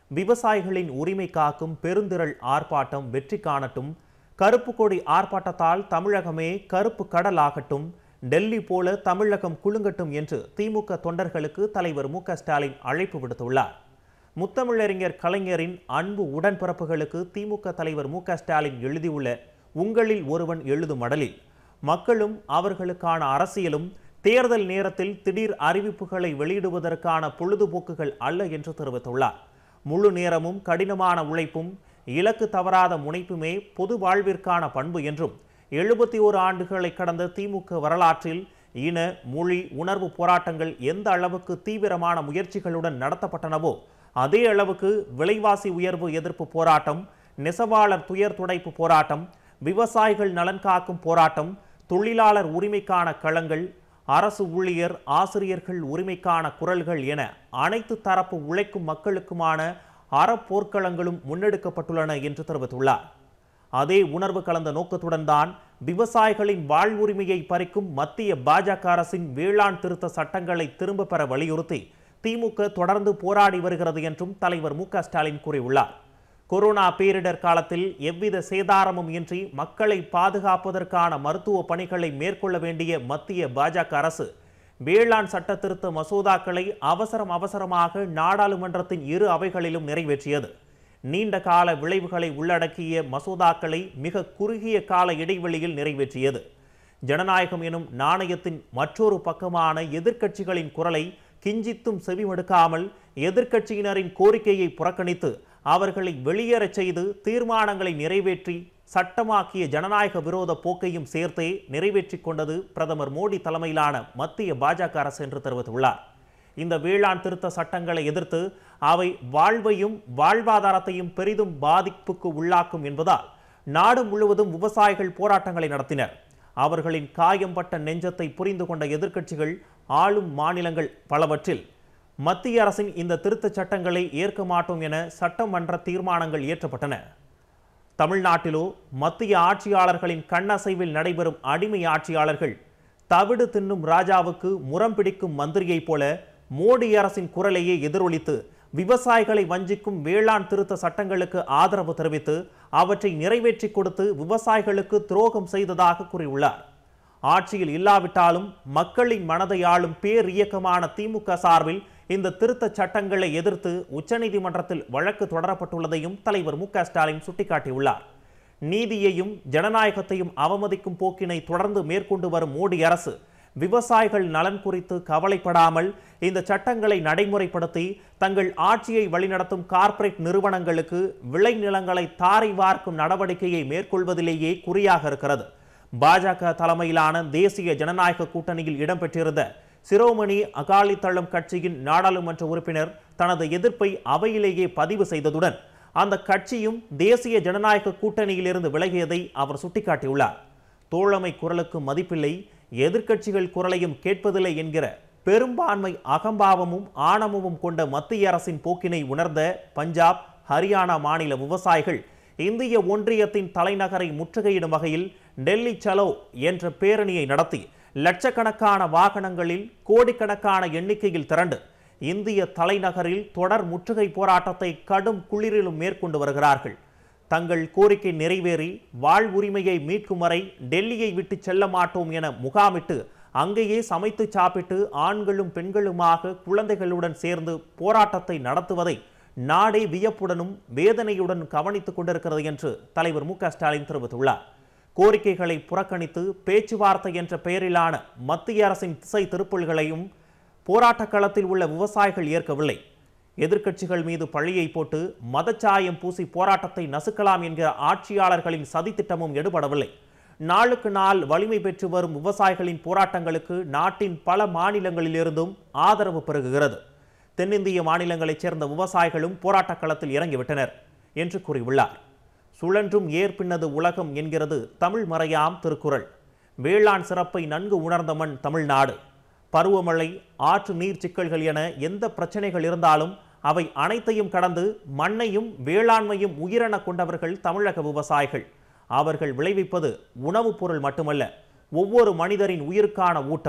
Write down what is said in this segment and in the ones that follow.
விவசாயிகளின் உரிமை காக்கும் பெருந்திரள் ஆர்ப்பாட்டம் வெற்றி காணட்டும் கருப்பு கொடி ஆர்ப்பாட்டத்தால் தமிழகமே கருப்பு கடல் ஆகட்டும் டெல்லி போல தமிழகம் குலுங்கட்டும் என்று திமுக தொண்டர்களுக்கு தலைவர் மு க ஸ்டாலின் அழைப்பு விடுத்துள்ளார் முத்தமிழறிஞர் கலைஞரின் அன்பு உடன்பிறப்புகளுக்கு திமுக தலைவர் மு க ஸ்டாலின் எழுதியுள்ள உங்களில் ஒருவன் எழுதும் மடலில் மக்களும் அவர்களுக்கான அரசியலும் தேர்தல் நேரத்தில் திடீர் அறிவிப்புகளை வெளியிடுவதற்கான பொழுதுபோக்குகள் அல்ல என்று தெரிவித்துள்ளார் முழு நேரமும் கடினமான உழைப்பும் இலக்கு தவறாத முனைப்புமே பொது வாழ்விற்கான பண்பு என்றும் எழுபத்தி ஓரு ஆண்டுகளை கடந்த திமுக வரலாற்றில் இன மொழி உணர்வு போராட்டங்கள் எந்த அளவுக்கு தீவிரமான முயற்சிகளுடன் நடத்தப்பட்டனவோ அதே அளவுக்கு விலைவாசி உயர்வு எதிர்ப்பு போராட்டம் நெசவாளர் துயர் துடைப்பு போராட்டம் விவசாயிகள் நலன் காக்கும் போராட்டம் தொழிலாளர் உரிமைக்கான களங்கள் அரசு ஊழியர் ஆசிரியர்கள் உரிமைக்கான குரல்கள் என அனைத்து தரப்பு உழைக்கும் மக்களுக்குமான அறப்போர்க்களங்களும் முன்னெடுக்கப்பட்டுள்ளன என்று தெரிவித்துள்ளார் அதே உணர்வு கலந்த நோக்கத்துடன் தான் விவசாயிகளின் வாழ்வுரிமையை பறிக்கும் மத்திய பாஜக அரசின் வேளாண் திருத்த சட்டங்களை திரும்ப பெற வலியுறுத்தி திமுக தொடர்ந்து போராடி வருகிறது என்றும் தலைவர் மு க ஸ்டாலின் கூறியுள்ளார் கொரோனா பேரிடர் காலத்தில் எவ்வித சேதாரமும் இன்றி மக்களை பாதுகாப்பதற்கான மருத்துவ பணிகளை மேற்கொள்ள வேண்டிய மத்திய பாஜக அரசு வேளாண் சட்ட திருத்த மசோதாக்களை அவசரம் அவசரமாக நாடாளுமன்றத்தின் இரு அவைகளிலும் நிறைவேற்றியது நீண்ட கால விளைவுகளை உள்ளடக்கிய மசோதாக்களை மிக குறுகிய கால இடைவெளியில் நிறைவேற்றியது ஜனநாயகம் எனும் நாணயத்தின் மற்றொரு பக்கமான எதிர்க்கட்சிகளின் குரலை கிஞ்சித்தும் செவிமடுக்காமல் எதிர்க்கட்சியினரின் கோரிக்கையை புறக்கணித்து அவர்களை வெளியேறச் செய்து தீர்மானங்களை நிறைவேற்றி சட்டமாக்கிய ஜனநாயக விரோத போக்கையும் சேர்த்தே நிறைவேற்றிக் கொண்டது பிரதமர் மோடி தலைமையிலான மத்திய பாஜக அரசு என்று தெரிவித்துள்ளார் இந்த வேளாண் திருத்த சட்டங்களை எதிர்த்து அவை வாழ்வையும் வாழ்வாதாரத்தையும் பெரிதும் பாதிப்புக்கு உள்ளாக்கும் என்பதால் நாடு முழுவதும் விவசாயிகள் போராட்டங்களை நடத்தினர் அவர்களின் காயம்பட்ட நெஞ்சத்தை புரிந்து கொண்ட எதிர்க்கட்சிகள் ஆளும் மாநிலங்கள் பலவற்றில் மத்திய அரசின் இந்த திருத்தச் சட்டங்களை ஏற்க மாட்டோம் என சட்டமன்ற தீர்மானங்கள் இயற்றப்பட்டன தமிழ்நாட்டிலோ மத்திய ஆட்சியாளர்களின் கண்ணசைவில் நடைபெறும் அடிமை ஆட்சியாளர்கள் தவிடு தின்னும் ராஜாவுக்கு முரம் பிடிக்கும் மந்திரியைப் போல மோடி அரசின் குரலையே எதிரொலித்து விவசாயிகளை வஞ்சிக்கும் வேளாண் திருத்த சட்டங்களுக்கு ஆதரவு தெரிவித்து அவற்றை நிறைவேற்றி கொடுத்து விவசாயிகளுக்கு துரோகம் செய்ததாக கூறியுள்ளார் ஆட்சியில் இல்லாவிட்டாலும் மக்களின் மனதை ஆளும் பேர் இயக்கமான திமுக சார்பில் இந்த திருத்த சட்டங்களை எதிர்த்து உச்சநீதிமன்றத்தில் வழக்கு தொடரப்பட்டுள்ளதையும் தலைவர் மு க ஸ்டாலின் சுட்டிக்காட்டியுள்ளார் நீதியையும் ஜனநாயகத்தையும் அவமதிக்கும் போக்கினை தொடர்ந்து மேற்கொண்டு வரும் மோடி அரசு விவசாயிகள் நலன் குறித்து கவலைப்படாமல் இந்த சட்டங்களை நடைமுறைப்படுத்தி தங்கள் ஆட்சியை வழிநடத்தும் கார்ப்பரேட் நிறுவனங்களுக்கு விளைநிலங்களை தாரை வார்க்கும் நடவடிக்கையை மேற்கொள்வதிலேயே குறியாக இருக்கிறது பாஜக தலைமையிலான தேசிய ஜனநாயக கூட்டணியில் இடம்பெற்றிருந்த சிரோமணி அகாலிதளம் கட்சியின் நாடாளுமன்ற உறுப்பினர் தனது எதிர்ப்பை அவையிலேயே பதிவு செய்ததுடன் அந்த கட்சியும் தேசிய ஜனநாயக கூட்டணியிலிருந்து விலகியதை அவர் சுட்டிக்காட்டியுள்ளார் தோழமை குரலுக்கு மதிப்பில்லை எதிர்க்கட்சிகள் குரலையும் கேட்பதில்லை என்கிற பெரும்பான்மை அகம்பாவமும் ஆணவமும் கொண்ட மத்திய அரசின் போக்கினை உணர்ந்த பஞ்சாப் ஹரியானா மாநில விவசாயிகள் இந்திய ஒன்றியத்தின் தலைநகரை முற்றுகையிடும் வகையில் டெல்லி சலோ என்ற பேரணியை நடத்தி லட்சக்கணக்கான வாகனங்களில் கோடிக்கணக்கான எண்ணிக்கையில் திரண்டு இந்திய தலைநகரில் தொடர் முற்றுகை போராட்டத்தை கடும் குளிரிலும் மேற்கொண்டு வருகிறார்கள் தங்கள் கோரிக்கை நிறைவேறி வாழ்வுரிமையை மீட்கும் வரை டெல்லியை விட்டு செல்ல மாட்டோம் என முகாமிட்டு அங்கேயே சமைத்து சாப்பிட்டு ஆண்களும் பெண்களுமாக குழந்தைகளுடன் சேர்ந்து போராட்டத்தை நடத்துவதை நாடே வியப்புடனும் வேதனையுடன் கவனித்துக் கொண்டிருக்கிறது என்று தலைவர் மு க ஸ்டாலின் தெரிவித்துள்ளார் கோரிக்கைகளை புறக்கணித்து பேச்சுவார்த்தை என்ற பெயரிலான மத்திய அரசின் திசை திருப்பல்களையும் போராட்டக் களத்தில் உள்ள விவசாயிகள் ஏற்கவில்லை எதிர்க்கட்சிகள் மீது பழியை போட்டு மதச்சாயம் பூசி போராட்டத்தை நசுக்கலாம் என்கிற ஆட்சியாளர்களின் சதித்திட்டமும் எடுபடவில்லை நாளுக்கு நாள் வலிமை பெற்று வரும் விவசாயிகளின் போராட்டங்களுக்கு நாட்டின் பல மாநிலங்களிலிருந்தும் ஆதரவு பெருகுகிறது தென்னிந்திய மாநிலங்களைச் சேர்ந்த விவசாயிகளும் போராட்டக் களத்தில் இறங்கிவிட்டனர் என்று கூறியுள்ளார் சுழன்றும் ஏற்பின்னது உலகம் என்கிறது தமிழ் மறையாம் திருக்குறள் வேளாண் சிறப்பை நன்கு உணர்ந்த மண் தமிழ்நாடு பருவமழை ஆற்று நீர் சிக்கல்கள் என எந்த பிரச்சனைகள் இருந்தாலும் அவை அனைத்தையும் கடந்து மண்ணையும் வேளாண்மையும் உயிரென கொண்டவர்கள் தமிழக விவசாயிகள் அவர்கள் விளைவிப்பது உணவுப் பொருள் மட்டுமல்ல ஒவ்வொரு மனிதரின் உயிருக்கான ஊட்டம்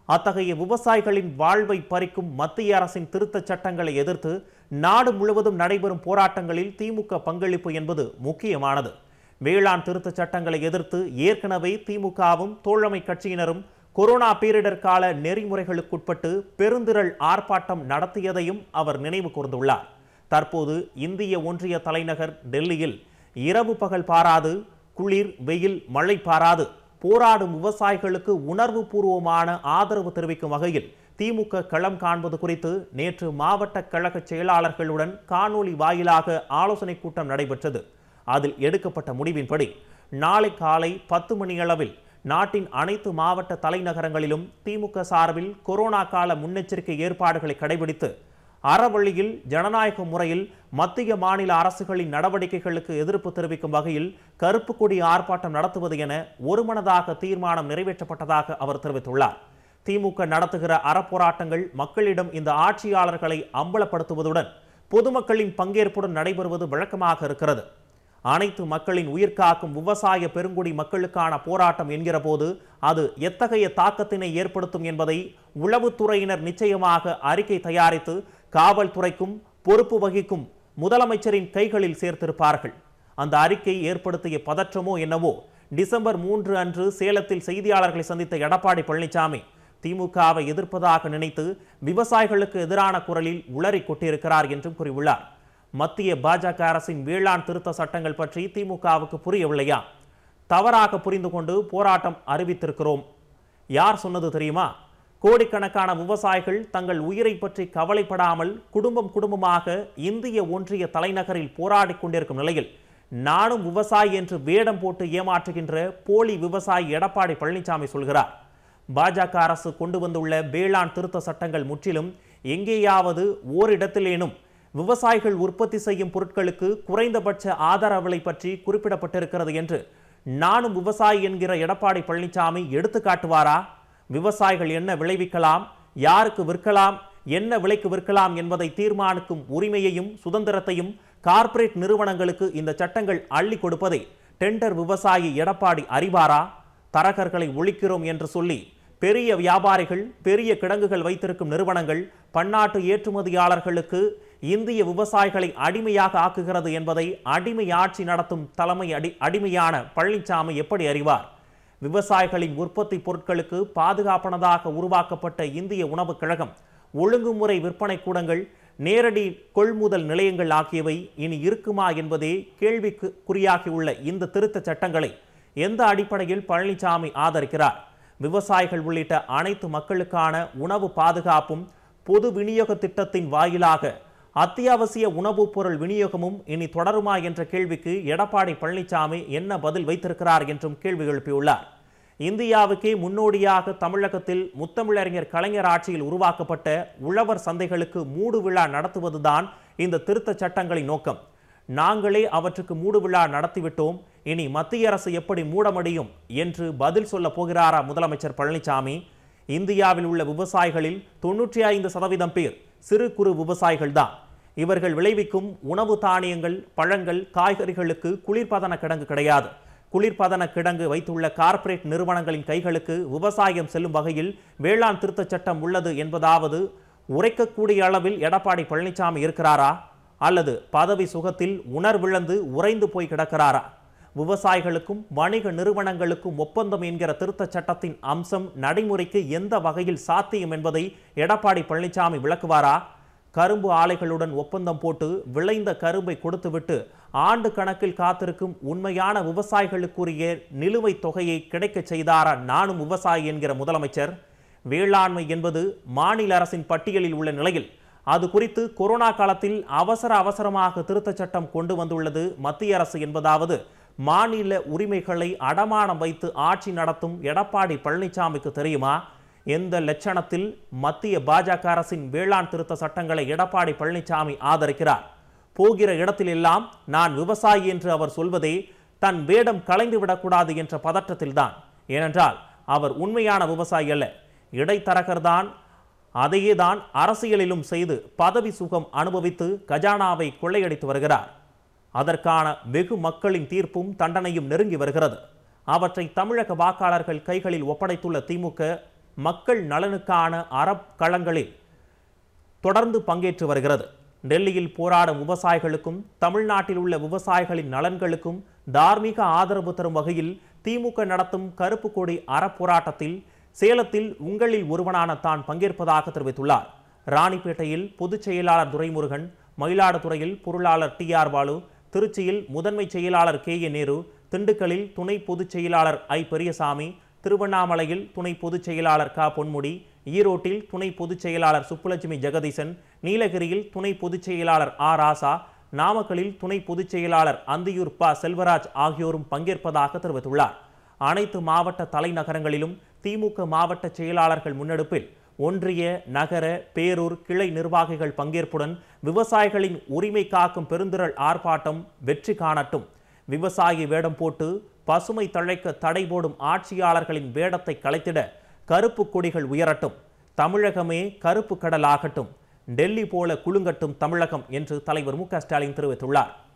அத்தகைய விவசாயிகளின் வாழ்வை பறிக்கும் மத்திய அரசின் திருத்தச் சட்டங்களை எதிர்த்து நாடு முழுவதும் நடைபெறும் போராட்டங்களில் திமுக பங்களிப்பு என்பது முக்கியமானது வேளாண் திருத்தச் சட்டங்களை எதிர்த்து ஏற்கனவே திமுகவும் தோழமை கட்சியினரும் கொரோனா பேரிடர் கால நெறிமுறைகளுக்குட்பட்டு பெருந்திரள் ஆர்ப்பாட்டம் நடத்தியதையும் அவர் நினைவு கூர்ந்துள்ளார் தற்போது இந்திய ஒன்றிய தலைநகர் டெல்லியில் இரவு பகல் பாராது குளிர் வெயில் மழை பாராது போராடும் விவசாயிகளுக்கு உணர்வு பூர்வமான ஆதரவு தெரிவிக்கும் வகையில் திமுக களம் காண்பது குறித்து நேற்று மாவட்ட கழக செயலாளர்களுடன் காணொலி வாயிலாக ஆலோசனை கூட்டம் நடைபெற்றது அதில் எடுக்கப்பட்ட முடிவின்படி நாளை காலை பத்து மணியளவில் நாட்டின் அனைத்து மாவட்ட தலைநகரங்களிலும் திமுக சார்பில் கொரோனா கால முன்னெச்சரிக்கை ஏற்பாடுகளை கடைபிடித்து அறவழியில் ஜனநாயக முறையில் மத்திய மாநில அரசுகளின் நடவடிக்கைகளுக்கு எதிர்ப்பு தெரிவிக்கும் வகையில் கருப்பு கொடி ஆர்ப்பாட்டம் நடத்துவது என ஒருமனதாக தீர்மானம் நிறைவேற்றப்பட்டதாக அவர் தெரிவித்துள்ளார் திமுக நடத்துகிற அறப்போராட்டங்கள் மக்களிடம் இந்த ஆட்சியாளர்களை அம்பலப்படுத்துவதுடன் பொதுமக்களின் பங்கேற்புடன் நடைபெறுவது வழக்கமாக இருக்கிறது அனைத்து மக்களின் உயிர் காக்கும் விவசாய பெருங்குடி மக்களுக்கான போராட்டம் என்கிற போது அது எத்தகைய தாக்கத்தினை ஏற்படுத்தும் என்பதை உளவுத்துறையினர் நிச்சயமாக அறிக்கை தயாரித்து காவல்துறைக்கும் பொறுப்பு வகிக்கும் முதலமைச்சரின் கைகளில் சேர்த்திருப்பார்கள் அந்த அறிக்கை ஏற்படுத்திய பதற்றமோ என்னவோ டிசம்பர் மூன்று அன்று சேலத்தில் செய்தியாளர்களை சந்தித்த எடப்பாடி பழனிசாமி திமுகவை எதிர்ப்பதாக நினைத்து விவசாயிகளுக்கு எதிரான குரலில் உளறி கொட்டியிருக்கிறார் என்றும் கூறியுள்ளார் மத்திய பாஜக அரசின் வேளாண் திருத்த சட்டங்கள் பற்றி திமுகவுக்கு புரியவில்லையா தவறாக புரிந்து கொண்டு போராட்டம் அறிவித்திருக்கிறோம் யார் சொன்னது தெரியுமா கோடிக்கணக்கான விவசாயிகள் தங்கள் உயிரை பற்றி கவலைப்படாமல் குடும்பம் குடும்பமாக இந்திய ஒன்றிய தலைநகரில் போராடிக் கொண்டிருக்கும் நிலையில் நானும் விவசாயி என்று வேடம் போட்டு ஏமாற்றுகின்ற போலி விவசாயி எடப்பாடி பழனிசாமி சொல்கிறார் பாஜக அரசு கொண்டு வந்துள்ள வேளாண் திருத்த சட்டங்கள் முற்றிலும் எங்கேயாவது ஓரிடத்திலேனும் விவசாயிகள் உற்பத்தி செய்யும் பொருட்களுக்கு குறைந்தபட்ச ஆதார விலை பற்றி குறிப்பிடப்பட்டிருக்கிறது என்று நானும் விவசாயி என்கிற எடப்பாடி பழனிசாமி எடுத்து காட்டுவாரா விவசாயிகள் என்ன விளைவிக்கலாம் யாருக்கு விற்கலாம் என்ன விலைக்கு விற்கலாம் என்பதை தீர்மானிக்கும் உரிமையையும் சுதந்திரத்தையும் கார்ப்பரேட் நிறுவனங்களுக்கு இந்த சட்டங்கள் அள்ளி கொடுப்பதை டெண்டர் விவசாயி எடப்பாடி அறிவாரா தரகர்களை ஒழிக்கிறோம் என்று சொல்லி பெரிய வியாபாரிகள் பெரிய கிடங்குகள் வைத்திருக்கும் நிறுவனங்கள் பன்னாட்டு ஏற்றுமதியாளர்களுக்கு இந்திய விவசாயிகளை அடிமையாக ஆக்குகிறது என்பதை அடிமை ஆட்சி நடத்தும் தலைமை அடி அடிமையான பழனிசாமி எப்படி அறிவார் விவசாயிகளின் உற்பத்தி பொருட்களுக்கு பாதுகாப்பானதாக உருவாக்கப்பட்ட இந்திய உணவுக் கழகம் ஒழுங்குமுறை விற்பனை கூடங்கள் நேரடி கொள்முதல் நிலையங்கள் ஆகியவை இனி இருக்குமா என்பதே கேள்விக்கு குறியாகியுள்ள இந்த திருத்த சட்டங்களை எந்த அடிப்படையில் பழனிசாமி ஆதரிக்கிறார் விவசாயிகள் உள்ளிட்ட அனைத்து மக்களுக்கான உணவு பாதுகாப்பும் பொது விநியோக திட்டத்தின் வாயிலாக அத்தியாவசிய உணவுப் பொருள் விநியோகமும் இனி தொடருமா என்ற கேள்விக்கு எடப்பாடி பழனிசாமி என்ன பதில் வைத்திருக்கிறார் என்றும் கேள்வி எழுப்பியுள்ளார் இந்தியாவுக்கே முன்னோடியாக தமிழகத்தில் முத்தமிழறிஞர் கலைஞர் ஆட்சியில் உருவாக்கப்பட்ட உழவர் சந்தைகளுக்கு மூடு விழா நடத்துவதுதான் இந்த திருத்த சட்டங்களின் நோக்கம் நாங்களே அவற்றுக்கு மூடு விழா நடத்திவிட்டோம் இனி மத்திய அரசு எப்படி மூட முடியும் என்று பதில் சொல்ல போகிறாரா முதலமைச்சர் பழனிசாமி இந்தியாவில் உள்ள விவசாயிகளில் தொன்னூற்றி ஐந்து சதவீதம் பேர் சிறு குறு விவசாயிகள்தான் இவர்கள் விளைவிக்கும் உணவு தானியங்கள் பழங்கள் காய்கறிகளுக்கு குளிர்பதன கிடங்கு கிடையாது குளிர்பதன கிடங்கு வைத்துள்ள கார்ப்பரேட் நிறுவனங்களின் கைகளுக்கு விவசாயம் செல்லும் வகையில் வேளாண் திருத்தச் சட்டம் உள்ளது என்பதாவது உரைக்கக்கூடிய அளவில் எடப்பாடி பழனிசாமி இருக்கிறாரா அல்லது பதவி சுகத்தில் உணர்விழந்து உறைந்து போய் கிடக்கிறாரா விவசாயிகளுக்கும் வணிக நிறுவனங்களுக்கும் ஒப்பந்தம் என்கிற திருத்தச் சட்டத்தின் அம்சம் நடைமுறைக்கு எந்த வகையில் சாத்தியம் என்பதை எடப்பாடி பழனிசாமி விளக்குவாரா கரும்பு ஆலைகளுடன் ஒப்பந்தம் போட்டு விளைந்த கரும்பை கொடுத்துவிட்டு ஆண்டு கணக்கில் காத்திருக்கும் உண்மையான விவசாயிகளுக்குரிய நிலுவைத் தொகையை கிடைக்கச் செய்தாரா நானும் விவசாயி என்கிற முதலமைச்சர் வேளாண்மை என்பது மாநில அரசின் பட்டியலில் உள்ள நிலையில் அது குறித்து கொரோனா காலத்தில் அவசர அவசரமாக திருத்தச் சட்டம் கொண்டு வந்துள்ளது மத்திய அரசு என்பதாவது மாநில உரிமைகளை அடமானம் வைத்து ஆட்சி நடத்தும் எடப்பாடி பழனிசாமிக்கு தெரியுமா எந்த லட்சணத்தில் மத்திய பாஜக அரசின் வேளாண் திருத்த சட்டங்களை எடப்பாடி பழனிசாமி ஆதரிக்கிறார் போகிற இடத்திலெல்லாம் நான் விவசாயி என்று அவர் சொல்வதே தன் வேடம் கலைந்து விடக்கூடாது என்ற பதற்றத்தில்தான் ஏனென்றால் அவர் உண்மையான விவசாயி அல்ல இடைத்தரகர்தான் அதையே தான் அரசியலிலும் செய்து பதவி சுகம் அனுபவித்து கஜானாவை கொள்ளையடித்து வருகிறார் அதற்கான வெகு மக்களின் தீர்ப்பும் தண்டனையும் நெருங்கி வருகிறது அவற்றை தமிழக வாக்காளர்கள் கைகளில் ஒப்படைத்துள்ள திமுக மக்கள் நலனுக்கான அறக்களங்களில் தொடர்ந்து பங்கேற்று வருகிறது டெல்லியில் போராடும் விவசாயிகளுக்கும் தமிழ்நாட்டில் உள்ள விவசாயிகளின் நலன்களுக்கும் தார்மீக ஆதரவு தரும் வகையில் திமுக நடத்தும் கருப்பு கொடி அறப்போராட்டத்தில் சேலத்தில் உங்களில் ஒருவனான தான் பங்கேற்பதாக தெரிவித்துள்ளார் ராணிப்பேட்டையில் பொதுச் செயலாளர் துரைமுருகன் மயிலாடுதுறையில் பொருளாளர் டி ஆர் பாலு திருச்சியில் முதன்மை செயலாளர் கே ஏ நேரு திண்டுக்கல்லில் துணை பொதுச் செயலாளர் ஐ பெரியசாமி திருவண்ணாமலையில் துணை பொதுச் செயலாளர் க பொன்முடி ஈரோட்டில் துணை பொதுச் செயலாளர் சுப்புலட்சுமி ஜெகதீசன் நீலகிரியில் துணை பொதுச் செயலாளர் ஆ ராசா நாமக்கலில் துணை பொதுச் செயலாளர் அந்தியூர் ப செல்வராஜ் ஆகியோரும் பங்கேற்பதாக தெரிவித்துள்ளார் அனைத்து மாவட்ட தலைநகரங்களிலும் திமுக மாவட்ட செயலாளர்கள் முன்னெடுப்பில் ஒன்றிய நகர பேரூர் கிளை நிர்வாகிகள் பங்கேற்புடன் விவசாயிகளின் உரிமை காக்கும் பெருந்திரள் ஆர்ப்பாட்டம் வெற்றி காணட்டும் விவசாயி வேடம் போட்டு பசுமை தழைக்க தடை போடும் ஆட்சியாளர்களின் வேடத்தை கலைத்திட கருப்பு கொடிகள் உயரட்டும் தமிழகமே கருப்பு கடலாகட்டும் டெல்லி போல குலுங்கட்டும் தமிழகம் என்று தலைவர் மு க ஸ்டாலின் தெரிவித்துள்ளார்